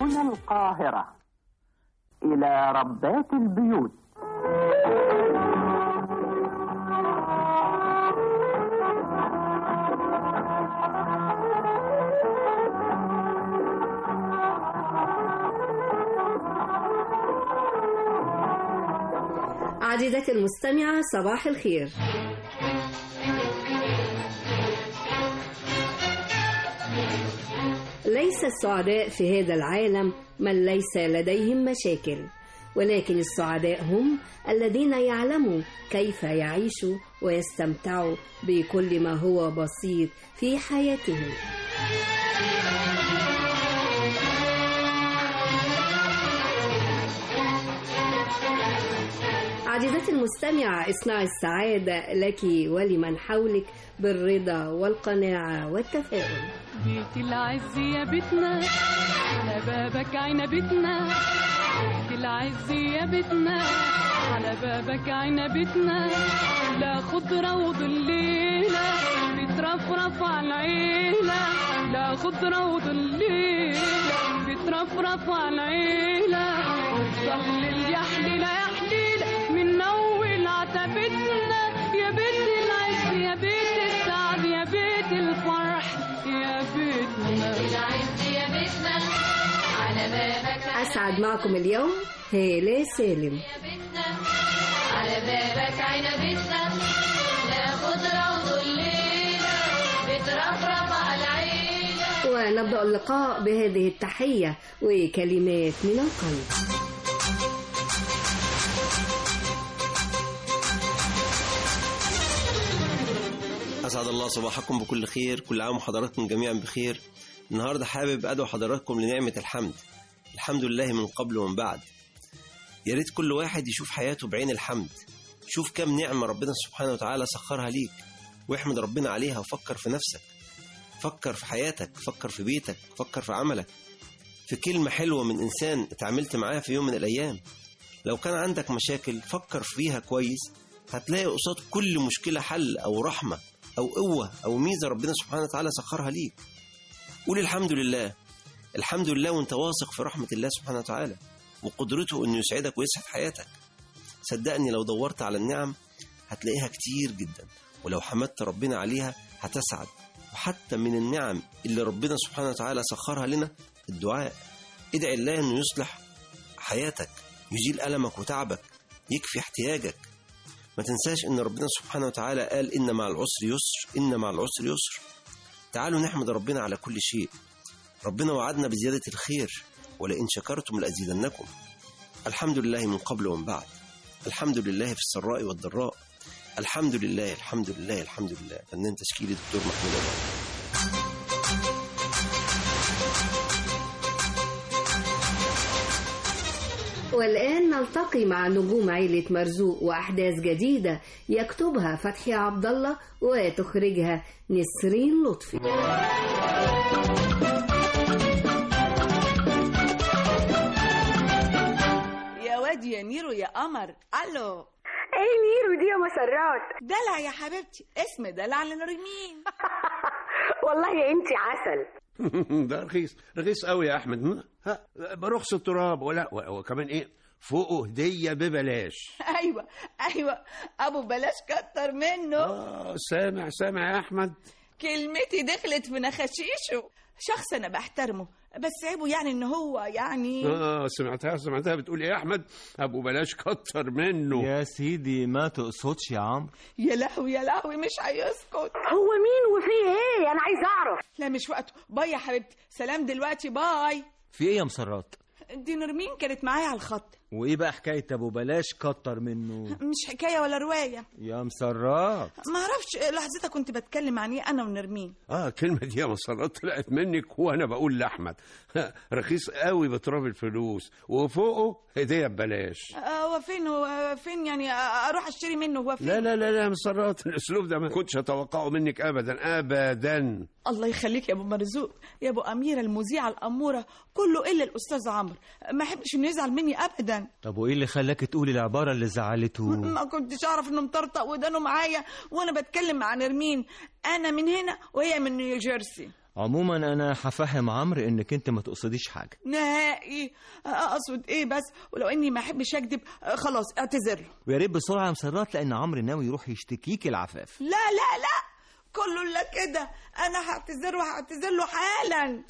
من القاهرة إلى ربات البيوت عزيزتي المستمعة صباح الخير ليس السعداء في هذا العالم من ليس لديهم مشاكل ولكن السعداء هم الذين يعلموا كيف يعيشوا ويستمتعوا بكل ما هو بسيط في حياتهم عزيزتي المستمعة اصنعي السعادة لك ولمن حولك بالرضا والقناعة والتفاؤل بيت العز يا بيتنا على بابك عنبتنا بيت العز يا بيتنا على بابك عنبتنا لا خضرة وظليلة بترفرف على العيلة لا خضرة وظليلة بترفرف على العيلة وتظلل يا حليلة يا حليلة من أول عتبتنا يا بيت العز يا بيت السعد يا بيت الفرح يا بيتنا العز يا بيتنا على بابك أسعد معكم اليوم هالة سالم يا بيتنا على بابك عنبتنا لا خضرة وظليلة بترفرف على العيلة ونبدأ اللقاء بهذه التحية وكلمات من القلب أسعد الله صباحكم بكل خير كل عام وحضراتكم جميعا بخير النهاردة حابب أدعو حضراتكم لنعمة الحمد الحمد لله من قبل ومن بعد يا ريت كل واحد يشوف حياته بعين الحمد شوف كم نعمة ربنا سبحانه وتعالى سخرها ليك واحمد ربنا عليها وفكر في نفسك فكر في حياتك فكر في بيتك فكر في عملك في كلمة حلوة من إنسان اتعاملت معاه في يوم من الأيام لو كان عندك مشاكل فكر فيها كويس هتلاقي قصاد كل مشكلة حل أو رحمة أو قوة أو ميزة ربنا سبحانه وتعالى سخرها ليك قول الحمد لله الحمد لله وانت واثق في رحمة الله سبحانه وتعالى وقدرته انه يسعدك ويسعد حياتك صدقني لو دورت على النعم هتلاقيها كتير جدا ولو حمدت ربنا عليها هتسعد وحتى من النعم اللي ربنا سبحانه وتعالى سخرها لنا الدعاء ادعي الله انه يصلح حياتك يزيل ألمك وتعبك يكفي احتياجك ما تنساش ان ربنا سبحانه وتعالى قال ان مع العسر يسر ان مع العسر يسر تعالوا نحمد ربنا على كل شيء ربنا وعدنا بزيادة الخير ولئن شكرتم لأزيدنكم الحمد لله من قبل ومن بعد الحمد لله في السراء والضراء الحمد لله الحمد لله الحمد لله فنان تشكيلي دكتور محمود الله والآن نلتقي مع نجوم عيلة مرزوق وأحداث جديدة يكتبها فتحي عبد الله وتخرجها نسرين لطفي يا واد يا نيرو يا قمر الو ايه نيرو دي يا مسرات دلع يا حبيبتي اسم دلع لنرمين والله انتي عسل ده رخيص رخيص قوي يا احمد ها برخص التراب ولا وكمان ايه فوقه هديه ببلاش ايوه ايوه ابو بلاش كتر منه اه سامع سامع يا احمد كلمتي دخلت في نخاشيشه شخص انا بحترمه بس عيبه يعني ان هو يعني اه سمعتها سمعتها بتقول ايه يا احمد ابو بلاش كتر منه يا سيدي ما تقصدش يا عمرو يا لهوي يا لهوي مش هيسكت هو مين وفيه ايه انا عايز اعرف لا مش وقته باي يا حبيبتي سلام دلوقتي باي في ايه يا مسرات دي نرمين كانت معايا على الخط وايه بقى حكايه ابو بلاش كتر منه مش حكايه ولا روايه يا مسرات ما اعرفش لحظتها كنت بتكلم عن ايه انا ونرمين اه الكلمه دي يا مسرات طلعت منك وانا بقول لاحمد رخيص قوي بتراب الفلوس وفوقه هديه ببلاش هو فين هو فين يعني اروح اشتري منه هو فين لا لا لا لا يا مسرات الاسلوب ده ما كنتش اتوقعه منك ابدا ابدا الله يخليك يا ابو مرزوق يا ابو اميره المذيعه الاموره كله الا الاستاذ عمرو ما احبش انه يزعل مني ابدا طب وايه اللي خلاك تقولي العباره اللي زعلته ما كنتش اعرف انه مطرطق ودانه معايا وانا بتكلم مع نرمين انا من هنا وهي من نيوجيرسي عموما انا هفهم عمرو انك انت ما تقصديش حاجه نهائي اقصد ايه بس ولو اني ما احبش اكذب آه، خلاص اعتذر له ويا ريت بسرعه يا مسرات لان عمرو ناوي يروح يشتكيك العفاف لا لا لا كله الا كده انا هعتذر له هعتذر له حالا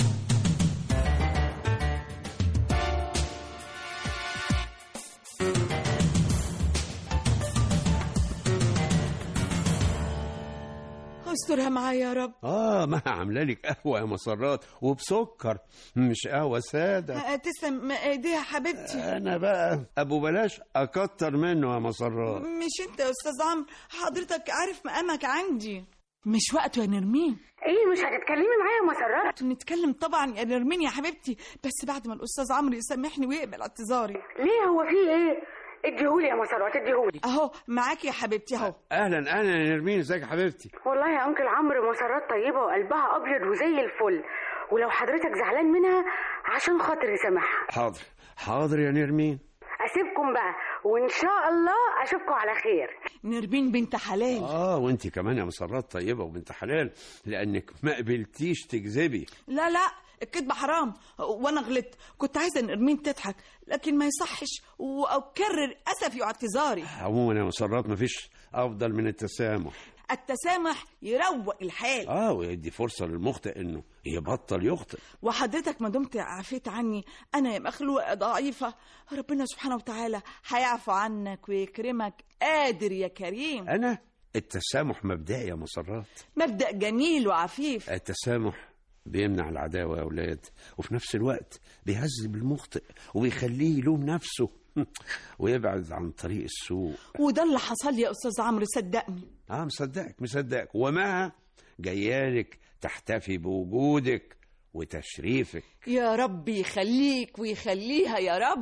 استرها معايا يا رب اه ما عامله لك قهوه يا مسرات وبسكر مش قهوه ساده آه، تسلم ايديها حبيبتي انا بقى ابو بلاش اكتر منه يا مسرات مش انت يا استاذ عمرو حضرتك عارف مقامك عندي مش وقته يا نرمين ايه مش هتتكلمي معايا يا مسرات نتكلم طبعا يا نرمين يا حبيبتي بس بعد ما الاستاذ عمرو يسامحني ويقبل اعتذاري ليه هو في ايه اديهولي يا مسرات اديهولي اهو معاكي يا حبيبتي اهو اهلا اهلا يا نرمين ازيك يا حبيبتي والله يا انكل عمرو مسرات طيبه وقلبها ابيض وزي الفل ولو حضرتك زعلان منها عشان خاطر يسامحها حاضر حاضر يا نرمين اسيبكم بقى وان شاء الله اشوفكم على خير نرمين بنت حلال اه وانت كمان يا مسرات طيبه وبنت حلال لانك ما قبلتيش تكذبي لا لا الكذبة حرام وانا غلطت كنت عايزه نرمين تضحك لكن ما يصحش واكرر اسفي واعتذاري عموما يا مسرات مفيش افضل من التسامح التسامح يروق الحال اه ويدي فرصه للمخطئ انه يبطل يخطئ وحضرتك ما دمت عفيت عني انا يا مخلوقه ضعيفه ربنا سبحانه وتعالى هيعفو عنك ويكرمك قادر يا كريم انا التسامح مبدئي يا مسرات مبدا جميل وعفيف التسامح بيمنع العداوة يا أولاد وفي نفس الوقت بيهذب المخطئ وبيخليه يلوم نفسه ويبعد عن طريق السوء وده اللي حصل لي يا استاذ عمرو صدقني اه مصدقك مصدقك ومعها جيالك تحتفي بوجودك وتشريفك يا رب يخليك ويخليها يا رب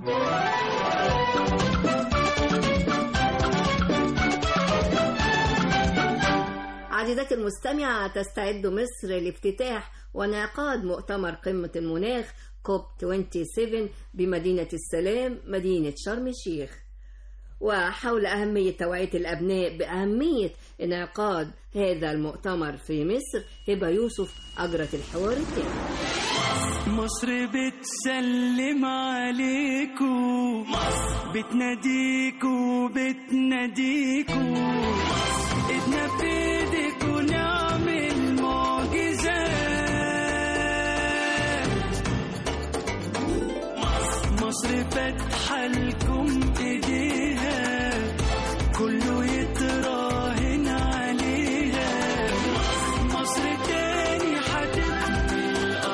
عزيزتي المستمعة تستعد مصر لافتتاح وانعقاد مؤتمر قمة المناخ كوب 27 بمدينة السلام مدينة شرم الشيخ وحول أهمية توعية الأبناء بأهمية انعقاد هذا المؤتمر في مصر هبة يوسف أجرت الحوار التالي مصر بتسلم عليكو مصر بتناديكو بتناديكو ايدنا في ايدك ونعمل معجزات مصر فاتحة لكم ايديها كله يتراهن عليها مصر تاني هتبني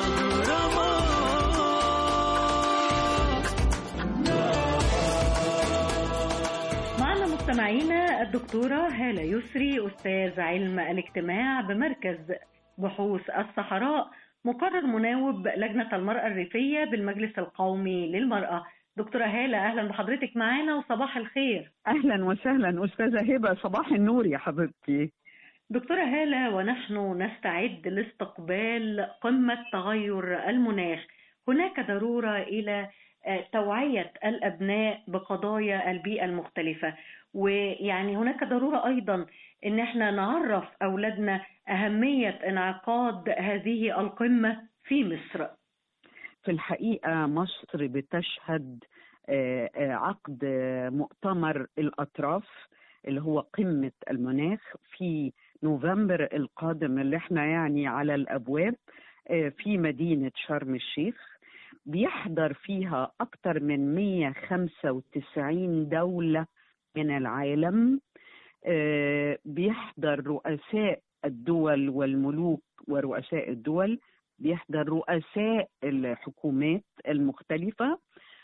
معنا مستمعينا الدكتورة هالة يسري أستاذ علم الاجتماع بمركز بحوث الصحراء مقرر مناوب لجنة المرأة الريفية بالمجلس القومي للمرأة دكتورة هالة أهلا بحضرتك معانا وصباح الخير اهلا وسهلا استاذه هبه صباح النور يا حبيبتي دكتورة هالة ونحن نستعد لاستقبال قمة تغير المناخ هناك ضرورة إلى آه، توعية الأبناء بقضايا البيئة المختلفة ويعني هناك ضرورة أيضا إن احنا نعرف أولادنا أهمية انعقاد هذه القمة في مصر في الحقيقه مصر بتشهد آه، آه، عقد آه، مؤتمر الاطراف اللي هو قمه المناخ في نوفمبر القادم اللي احنا يعني على الابواب آه، في مدينه شرم الشيخ بيحضر فيها اكثر من 195 دوله من العالم آه، بيحضر رؤساء الدول والملوك ورؤساء الدول بيحضر رؤساء الحكومات المختلفة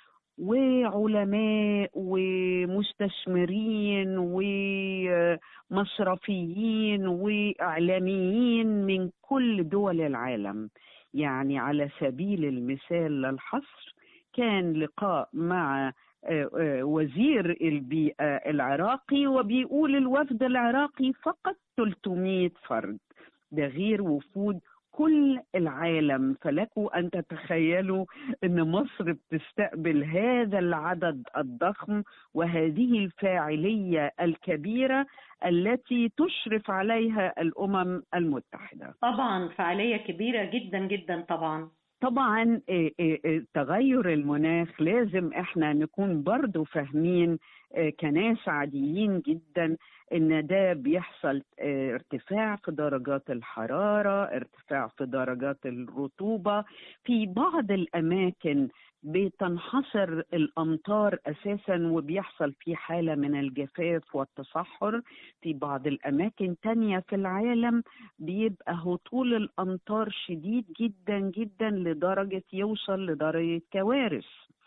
وعلماء ومستثمرين ومصرفيين وإعلاميين من كل دول العالم يعني على سبيل المثال للحصر كان لقاء مع آه، آه، وزير البيئة العراقي وبيقول الوفد العراقي فقط 300 فرد ده غير وفود كل العالم فلكم أن تتخيلوا أن مصر بتستقبل هذا العدد الضخم وهذه الفاعلية الكبيرة التي تشرف عليها الأمم المتحدة طبعا فعالية كبيرة جدا جدا طبعا طبعا إيه إيه إيه تغير المناخ لازم احنا نكون برضو فاهمين إيه كناس عاديين جدا ان ده بيحصل إيه ارتفاع في درجات الحرارة ارتفاع في درجات الرطوبة في بعض الاماكن بتنحصر الامطار اساسا وبيحصل في حالة من الجفاف والتصحر في بعض الاماكن تانية في العالم بيبقى هطول الامطار شديد جدا جدا لدرجة يوصل لدرجة كوارث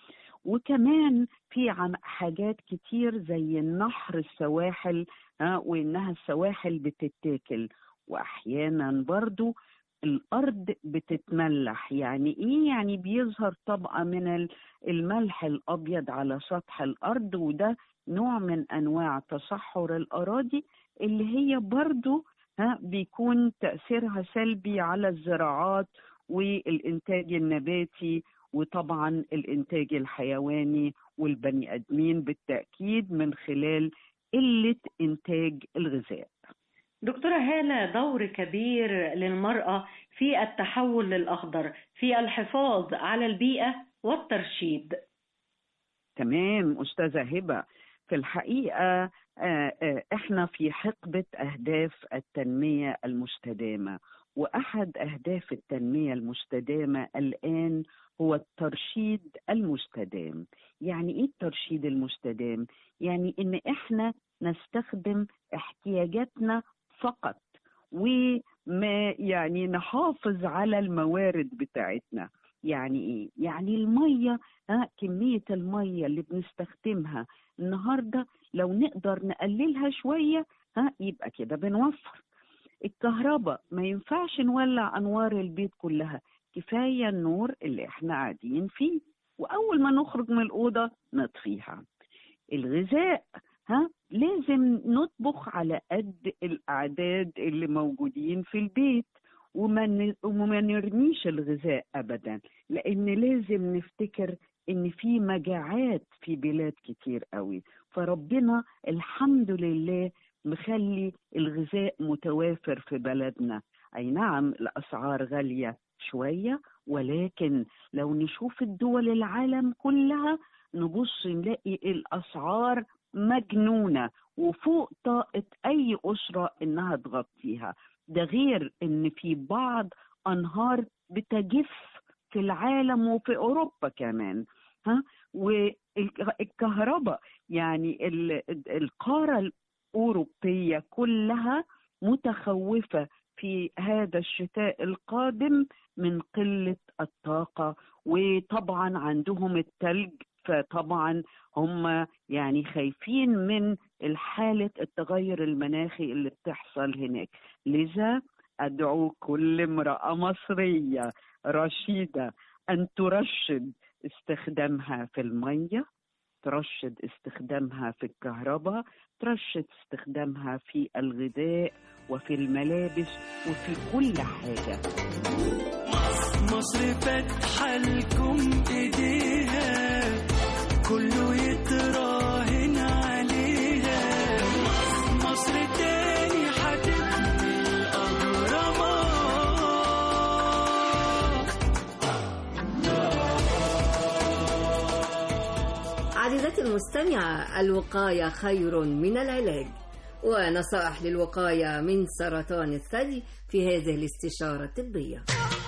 وكمان في عم- حاجات كتير زي النحر السواحل ها وانها السواحل بتتاكل واحيانا برضو الارض بتتملح يعني ايه يعني بيظهر طبقه من ال- الملح الابيض على سطح الارض وده نوع من انواع تصحر الاراضي اللي هي برضو ها بيكون تاثيرها سلبي على الزراعات والانتاج النباتي وطبعا الانتاج الحيواني والبني ادمين بالتاكيد من خلال قله انتاج الغذاء دكتورة هالة دور كبير للمرأة في التحول للأخضر في الحفاظ على البيئة والترشيد تمام أستاذة هبة في الحقيقة آه، آه، إحنا في حقبة أهداف التنمية المستدامة وأحد أهداف التنمية المستدامة الآن هو الترشيد المستدام يعني إيه الترشيد المستدام؟ يعني إن إحنا نستخدم احتياجاتنا فقط وما يعني نحافظ على الموارد بتاعتنا يعني ايه يعني الميه ها كميه الميه اللي بنستخدمها النهارده لو نقدر نقللها شويه ها يبقى كده بنوفر الكهرباء ما ينفعش نولع انوار البيت كلها كفايه النور اللي احنا قاعدين فيه واول ما نخرج من الاوضه نطفيها الغذاء ها لازم نطبخ على قد الاعداد اللي موجودين في البيت وما ن- وما نرميش الغذاء ابدا لان لازم نفتكر ان في مجاعات في بلاد كتير قوي فربنا الحمد لله مخلي الغذاء متوافر في بلدنا اي نعم الاسعار غاليه شويه ولكن لو نشوف الدول العالم كلها نبص نلاقي الاسعار مجنونه وفوق طاقه اي اسره انها تغطيها ده غير ان في بعض انهار بتجف في العالم وفي اوروبا كمان ها والكهرباء يعني ال- القاره الاوروبيه كلها متخوفه في هذا الشتاء القادم من قله الطاقه وطبعا عندهم التلج فطبعا هم يعني خايفين من الحالة التغير المناخي اللي بتحصل هناك لذا أدعو كل امرأة مصرية رشيدة أن ترشد استخدامها في المية ترشد استخدامها في الكهرباء ترشد استخدامها في الغذاء وفي الملابس وفي كل حاجة مصر فاتحة لكم ايديها كله يتراهن عليها مصر تاني هتبني الأهرامات عزيزتي المستمعة الوقاية خير من العلاج ونصائح للوقاية من سرطان الثدي في هذه الاستشارة الطبية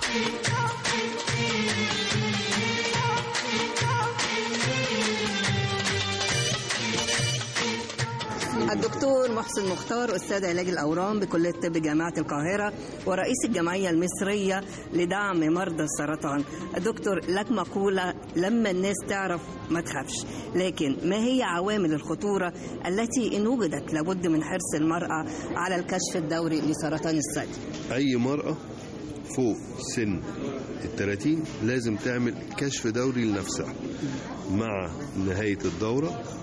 الدكتور محسن مختار أستاذ علاج الأورام بكلية طب جامعة القاهرة ورئيس الجمعية المصرية لدعم مرضى السرطان دكتور لك مقولة لما الناس تعرف ما تخافش لكن ما هي عوامل الخطورة التي إن وجدت لابد من حرص المرأة على الكشف الدوري لسرطان الثدي أي مرأة فوق سن التلاتين لازم تعمل كشف دوري لنفسها مع نهاية الدورة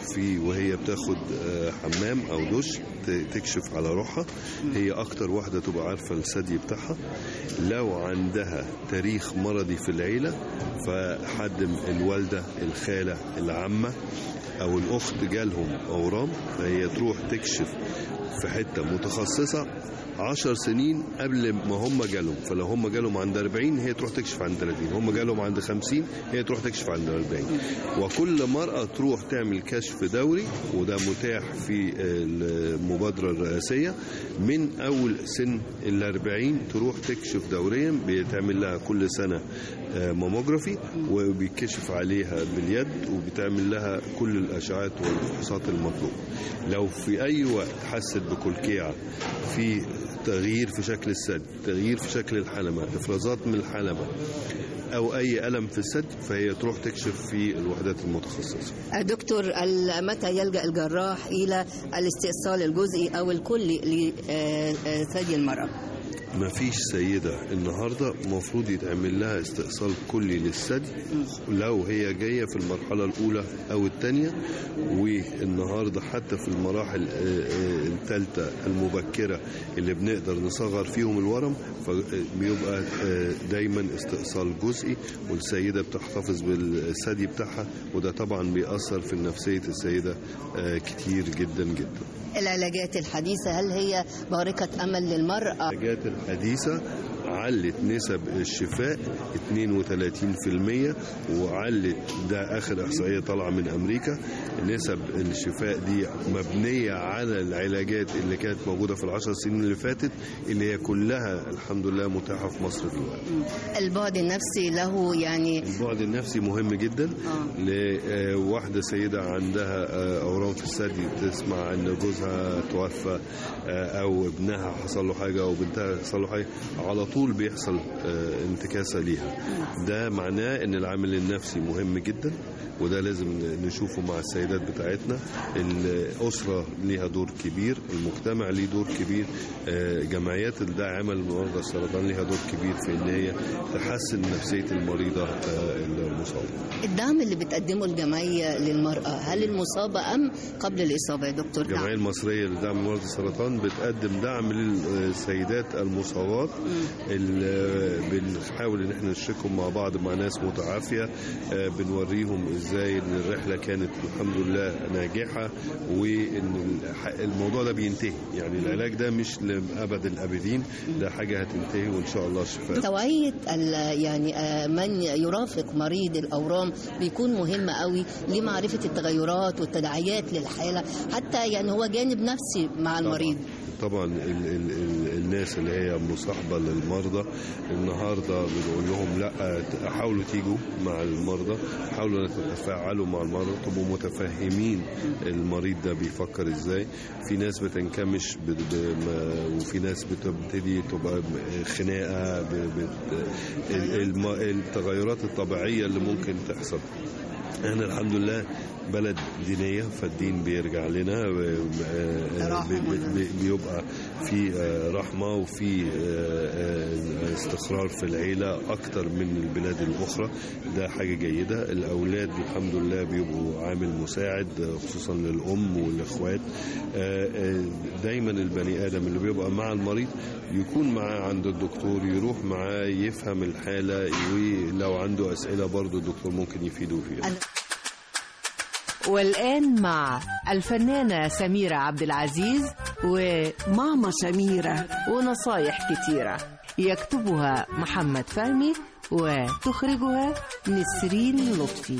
في وهي بتاخد آه، حمام او دش ت- تكشف على روحها هي اكتر واحده تبقى عارفه الثدي بتاعها لو عندها تاريخ مرضي في العيله فحد من الوالده الخاله العمه او الاخت جالهم اورام فهي تروح تكشف في حته متخصصه عشر سنين قبل ما هم جالهم فلو هم جالهم عند 40 هي تروح تكشف عند 30 هم جالهم عند 50 هي تروح تكشف عند 40 وكل مرأة تروح تعمل كشف دوري وده متاح في المبادرة الرئاسية من أول سن ال 40 تروح تكشف دوريا بيتعمل لها كل سنة آه، ماموجرافي وبيكشف عليها باليد وبتعمل لها كل الأشعات والفحوصات المطلوبة لو في أي وقت حست بكلكيعة في تغيير في شكل الثدي تغيير في شكل الحلمة إفرازات من الحلمة أو أي ألم في الثدي فهي تروح تكشف في الوحدات المتخصصة دكتور ال- متى يلجأ الجراح إلى الاستئصال الجزئي أو الكلي لثدي المرأة؟ ما فيش سيدة النهاردة المفروض يتعمل لها استئصال كلي للثدي لو هي جاية في المرحلة الأولى أو الثانية والنهاردة حتى في المراحل الثالثة المبكرة اللي بنقدر نصغر فيهم الورم فبيبقى آه، دايما استئصال جزئي والسيدة بتحتفظ بالثدي بتاعها وده طبعا بيأثر في نفسية السيدة آه، كتير جدا جدا العلاجات الحديثة هل هي بارقة أمل للمرأة؟ العلاجات الحديثة علت نسب الشفاء 32% وعلت ده اخر احصائيه طالعه من امريكا نسب الشفاء دي مبنيه على العلاجات اللي كانت موجوده في العشر سنين اللي فاتت اللي هي كلها الحمد لله متاحه في مصر دلوقتي البعد النفسي له يعني البعد النفسي مهم جدا لواحدة سيدة عندها آه، أورام في الثدي تسمع أن جوزها توفى آه، أو ابنها حصل له حاجة أو بنتها حصل له حاجة على طول بيحصل آه، انتكاسة ليها ده معناه أن العامل النفسي مهم جدا وده لازم نشوفه مع السيدات بتاعتنا الأسرة ليها دور كبير المجتمع ليه دور كبير آه، جمعيات الداعمة لمرضى السرطان ليها دور كبير في ان هي تحسن نفسية المريضة آه، المصابة الدعم اللي بتقدمه الجمعية للمرأة هل المصابة أم قبل الإصابة يا دكتور؟ الجمعية المصرية لدعم مرضى السرطان بتقدم دعم للسيدات المصابات اللي بنحاول ان احنا نشركهم مع بعض مع ناس متعافية آه، بنوريهم ازاي ان الرحلة كانت الحمد لله ناجحة وان الح- الموضوع ده بينتهي يعني العلاج ده مش لأبد الأبدين ده حاجة هتنتهي وإن شاء الله شفاء توعية ال- يعني آه، من يرافق مريض الأورام بيكون مهم قوي لمعرفة التغيرات والتداعيات للحالة حتى يعني هو جانب نفسي مع المريض طبعا ال ال ال الناس اللي هي مصاحبة للمرضى النهاردة بنقول لهم لا حاولوا تيجوا مع المرضى حاولوا تتفاعلوا مع المرضى تبقوا متفهمين المريض ده بيفكر ازاي في ناس بتنكمش ب- ب- ما- وفي ناس بتبتدي تبقى خناقة ب- بت- ال- الم- التغيرات الطبيعية اللي ممكن تحصل احنا الحمد لله بلد دينية فالدين بيرجع لنا و- آه، بي- بي- بي- بيبقى في آه، رحمة وفي آه، آه، استقرار في العيلة أكتر من البلاد الأخرى ده حاجة جيدة الأولاد الحمد لله بيبقوا عامل مساعد آه، خصوصا للأم والإخوات آه، آه، دايما البني آدم اللي بيبقى مع المريض يكون معاه عند الدكتور يروح معاه يفهم الحالة ولو عنده أسئلة برضو الدكتور ممكن يفيده فيها والآن مع الفنانة سميرة عبد العزيز وماما سميرة ونصايح كتيرة يكتبها محمد فهمي وتخرجها نسرين لطفي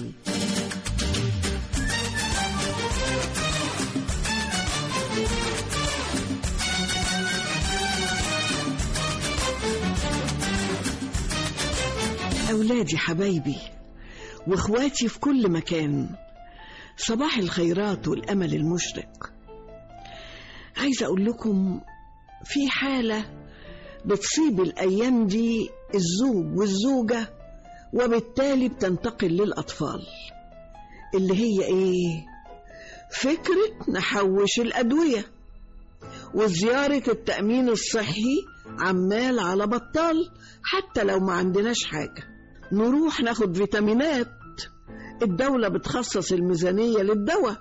أولادي حبايبي وإخواتي في كل مكان صباح الخيرات والأمل المشرق عايزة أقول لكم في حالة بتصيب الأيام دي الزوج والزوجة وبالتالي بتنتقل للأطفال اللي هي إيه؟ فكرة نحوش الأدوية وزيارة التأمين الصحي عمال على بطال حتى لو ما عندناش حاجة نروح ناخد فيتامينات الدولة بتخصص الميزانية للدواء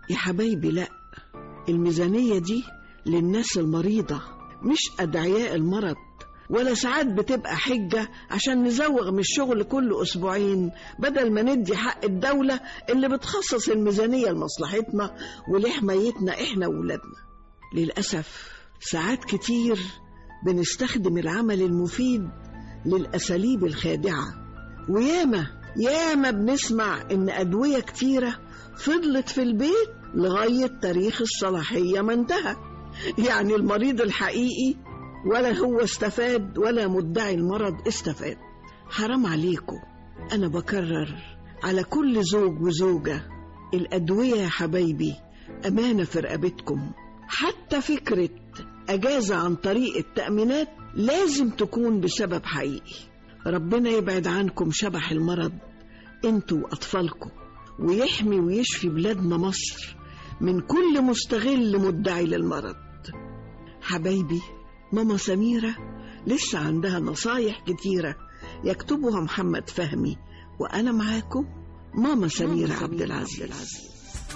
يا حبايبي لا الميزانية دي للناس المريضة مش أدعياء المرض ولا ساعات بتبقى حجة عشان نزوغ من الشغل كل أسبوعين بدل ما ندي حق الدولة اللي بتخصص الميزانية لمصلحتنا ولحمايتنا إحنا وولادنا للأسف ساعات كتير بنستخدم العمل المفيد للأساليب الخادعة وياما ياما بنسمع إن أدوية كتيرة فضلت في البيت لغاية تاريخ الصلاحية ما انتهى يعني المريض الحقيقي ولا هو استفاد ولا مدعي المرض استفاد حرام عليكم أنا بكرر على كل زوج وزوجة الأدوية يا حبايبي أمانة في رقبتكم حتى فكرة أجازة عن طريق التأمينات لازم تكون بسبب حقيقي ربنا يبعد عنكم شبح المرض انتوا وأطفالكم ويحمي ويشفي بلادنا مصر من كل مستغل مدعي للمرض حبايبي ماما سميرة لسه عندها نصايح كتيرة يكتبها محمد فهمي وأنا معاكم ماما سميرة عبد العزيز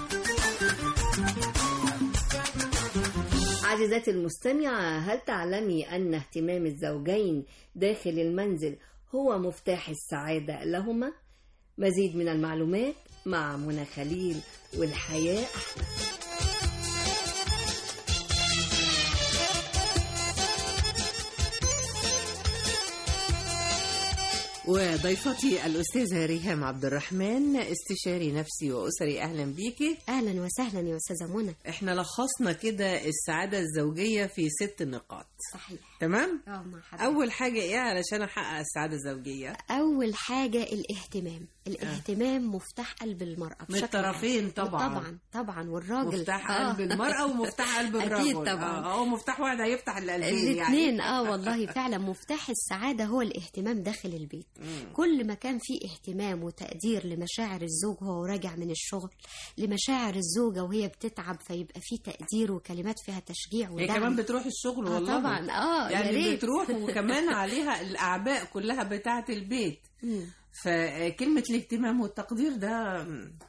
عزيزتي المستمعة هل تعلمي أن اهتمام الزوجين داخل المنزل هو مفتاح السعادة لهما؟ مزيد من المعلومات مع منى خليل والحياة أحلى وضيفتي الأستاذة ريهام عبد الرحمن استشاري نفسي وأسري أهلا بيكي أهلا وسهلا يا أستاذة منى احنا لخصنا كده السعادة الزوجية في ست نقاط صحيح تمام؟ اه مع حضرتك. أول حاجة إيه علشان أحقق السعادة الزوجية؟ أول حاجة الاهتمام الاهتمام مفتاح قلب المرأة من بشكل الطرفين عام. طبعا. طبعا طبعا والراجل مفتاح آه. قلب المرأة ومفتاح قلب الرجل أكيد طبعا اه هو مفتاح واحد هيفتح القلبين يعني الاثنين اه والله فعلا مفتاح السعادة هو الاهتمام داخل البيت مم. كل ما كان فيه اهتمام وتقدير لمشاعر الزوج وهو راجع من الشغل لمشاعر الزوجة وهي بتتعب فيبقى فيه تقدير وكلمات فيها تشجيع هي ودعم كمان بتروح الشغل آه والله طبعا اه يا يعني ريت. بتروح وكمان عليها الأعباء كلها بتاعة البيت مم. فكلمة الاهتمام والتقدير ده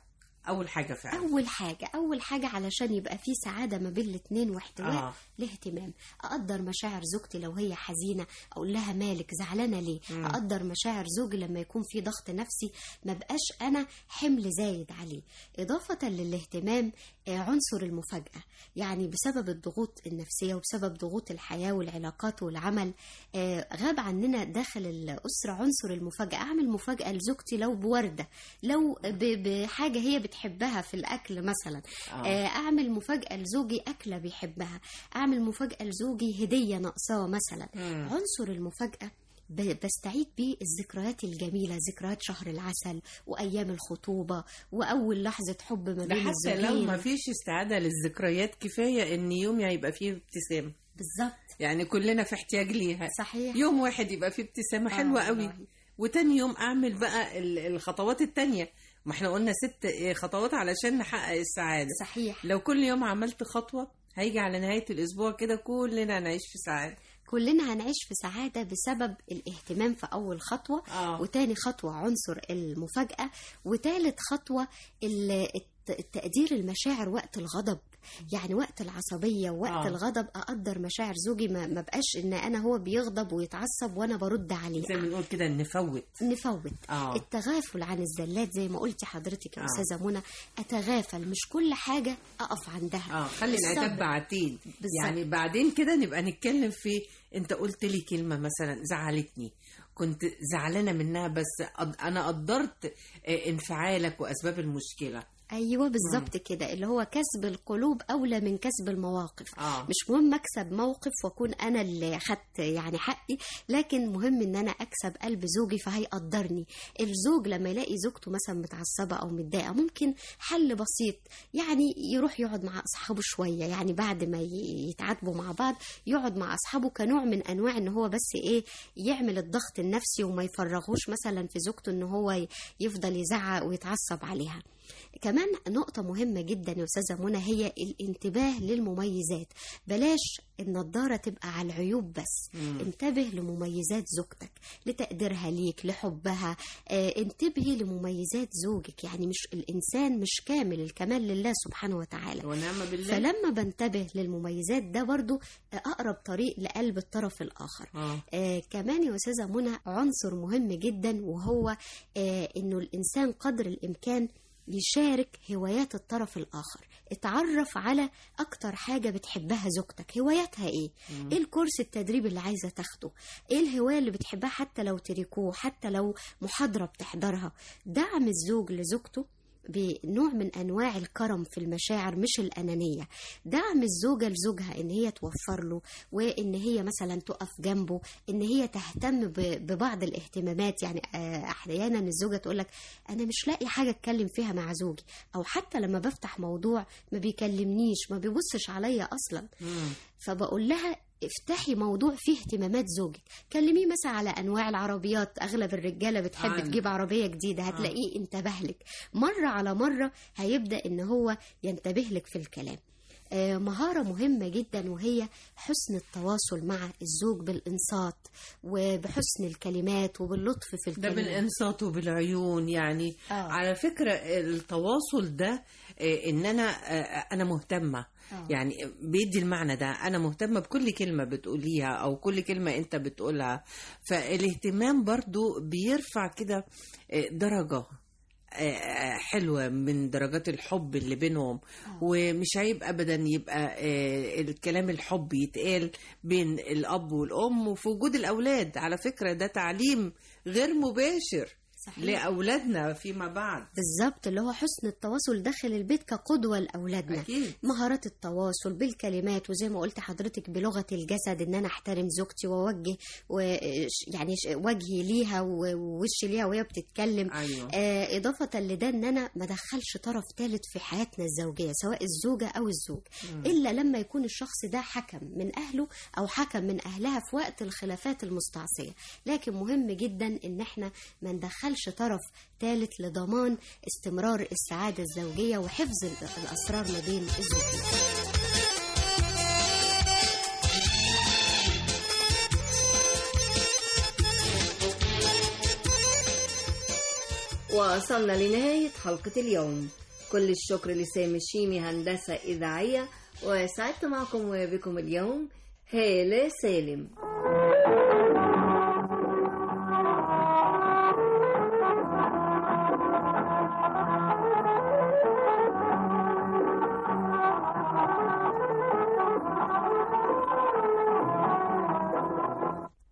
أول حاجة فعلا أول حاجة أول حاجة علشان يبقى في سعادة ما بين الاتنين واحتواء آه. آه. الاهتمام أقدر مشاعر زوجتي لو هي حزينة أقول لها مالك زعلانة ليه مم. أقدر مشاعر زوجي لما يكون في ضغط نفسي ما بقاش أنا حمل زايد عليه إضافة للاهتمام آه، عنصر المفاجأة يعني بسبب الضغوط النفسية وبسبب ضغوط الحياة والعلاقات والعمل آه، غاب عننا داخل الأسرة عنصر المفاجأة أعمل مفاجأة لزوجتي لو بوردة لو ب- بحاجة هي بتحبها في الأكل مثلا آه. آه، أعمل مفاجأة لزوجي أكلة بيحبها أعمل مفاجأة لزوجي هدية ناقصاه مثلا مم. عنصر المفاجأة ب- بستعيد بيه الذكريات الجميلة ذكريات شهر العسل وأيام الخطوبة وأول لحظة حب ما ده بين حتى لو الزوجين ما فيش استعادة للذكريات كفاية ان يوم يبقى فيه ابتسامة بالظبط يعني كلنا في احتياج ليها صحيح يوم واحد يبقى فيه ابتسامة آه حلوة قوي والله. وتاني يوم اعمل بقى ال- الخطوات التانية ما احنا قلنا ست إيه، خطوات علشان نحقق السعادة صحيح لو كل يوم عملت خطوة هيجي على نهاية الأسبوع كده كلنا نعيش في سعادة كلنا هنعيش في سعادة بسبب الاهتمام في أول خطوة آه. وتاني خطوة عنصر المفاجأة وتالت خطوة ال- الت- التقدير المشاعر وقت الغضب يعني وقت العصبية ووقت آه. آه. الغضب أقدر مشاعر زوجي ما, ما بقاش إن أنا هو بيغضب ويتعصب وأنا برد عليه زي ما بنقول كده نفوت نفوت آه. التغافل عن الزلات زي ما قلتي حضرتك يا آه. أستاذة منى أتغافل مش كل حاجة أقف عندها اه خلي الصبر. العتاب بعدين بالظبط. يعني بعدين كده نبقى نتكلم في انت قلت لي كلمة مثلا زعلتني كنت زعلانة منها بس أد- انا قدرت آه، انفعالك واسباب المشكلة ايوه بالظبط كده اللي هو كسب القلوب اولى من كسب المواقف آه. مش مهم اكسب موقف واكون انا اللي خدت يعني حقي لكن مهم ان انا اكسب قلب زوجي فهيقدرني الزوج لما يلاقي زوجته مثلا متعصبه او متضايقه ممكن حل بسيط يعني يروح يقعد مع اصحابه شويه يعني بعد ما ي- يتعاتبوا مع بعض يقعد مع اصحابه كنوع من انواع ان هو بس ايه يعمل الضغط النفسي وما يفرغوش مثلا في زوجته ان هو ي- يفضل يزعق ويتعصب عليها كمان كمان نقطة مهمة جدا يا أستاذة منى هي الانتباه للمميزات بلاش النضارة تبقى على العيوب بس مم. انتبه لمميزات زوجتك لتقديرها ليك لحبها آه، انتبهي لمميزات زوجك يعني مش الإنسان مش كامل الكمال لله سبحانه وتعالى ونعم بالله فلما بنتبه للمميزات ده برضو أقرب طريق لقلب الطرف الآخر آه. آه كمان يا أستاذة منى عنصر مهم جدا وهو آه إنه الإنسان قدر الإمكان يشارك هوايات الطرف الآخر اتعرف على أكتر حاجة بتحبها زوجتك هواياتها إيه مم. إيه الكورس التدريب اللي عايزة تاخده إيه الهواية اللي بتحبها حتى لو تريكوه حتى لو محاضرة بتحضرها دعم الزوج لزوجته بنوع من انواع الكرم في المشاعر مش الانانيه دعم الزوجه لزوجها ان هي توفر له وان هي مثلا تقف جنبه ان هي تهتم ب- ببعض الاهتمامات يعني آه، احيانا الزوجه تقول لك انا مش لاقي حاجه اتكلم فيها مع زوجي او حتى لما بفتح موضوع ما بيكلمنيش ما بيبصش عليا اصلا فبقول لها افتحي موضوع فيه اهتمامات زوجك كلميه مثلا على انواع العربيات اغلب الرجاله بتحب عن- تجيب عربيه جديده هتلاقيه انتبه لك مره على مره هيبدا ان هو ينتبه لك في الكلام آه، مهارة مهمة جدا وهي حسن التواصل مع الزوج بالإنصات وبحسن الكلمات وباللطف في ده الكلمات بالانصات وبالعيون يعني آه. على فكره التواصل ده آه، ان انا آه، انا مهتمه آه. يعني بيدي المعنى ده انا مهتمه بكل كلمه بتقوليها او كل كلمه انت بتقولها فالاهتمام برضو بيرفع كده آه، درجه آه، حلوة من درجات الحب اللي بينهم ومش عيب أبدا يبقى آه، الكلام الحب يتقال بين الأب والأم وفي وجود الأولاد على فكرة ده تعليم غير مباشر صحيح. لأولادنا فيما بعد بالظبط اللي هو حسن التواصل داخل البيت كقدوة لأولادنا أكيد. مهارات التواصل بالكلمات وزي ما قلت حضرتك بلغة الجسد إن أنا أحترم زوجتي وأوجه و يعني ش- وجهي ليها و- ووشي ليها وهي بتتكلم أيوة. آه إضافة لده إن أنا ما أدخلش طرف ثالث في حياتنا الزوجية سواء الزوجة أو الزوج مم. إلا لما يكون الشخص ده حكم من أهله أو حكم من أهلها في وقت الخلافات المستعصية لكن مهم جدا إن إحنا ما ندخلش طرف ثالث لضمان استمرار السعادة الزوجية وحفظ ال- الأسرار ما بين الزوجين وصلنا لنهاية حلقة اليوم كل الشكر لسامي الشيمي هندسة إذاعية وسعدت معكم وبكم اليوم هالة سالم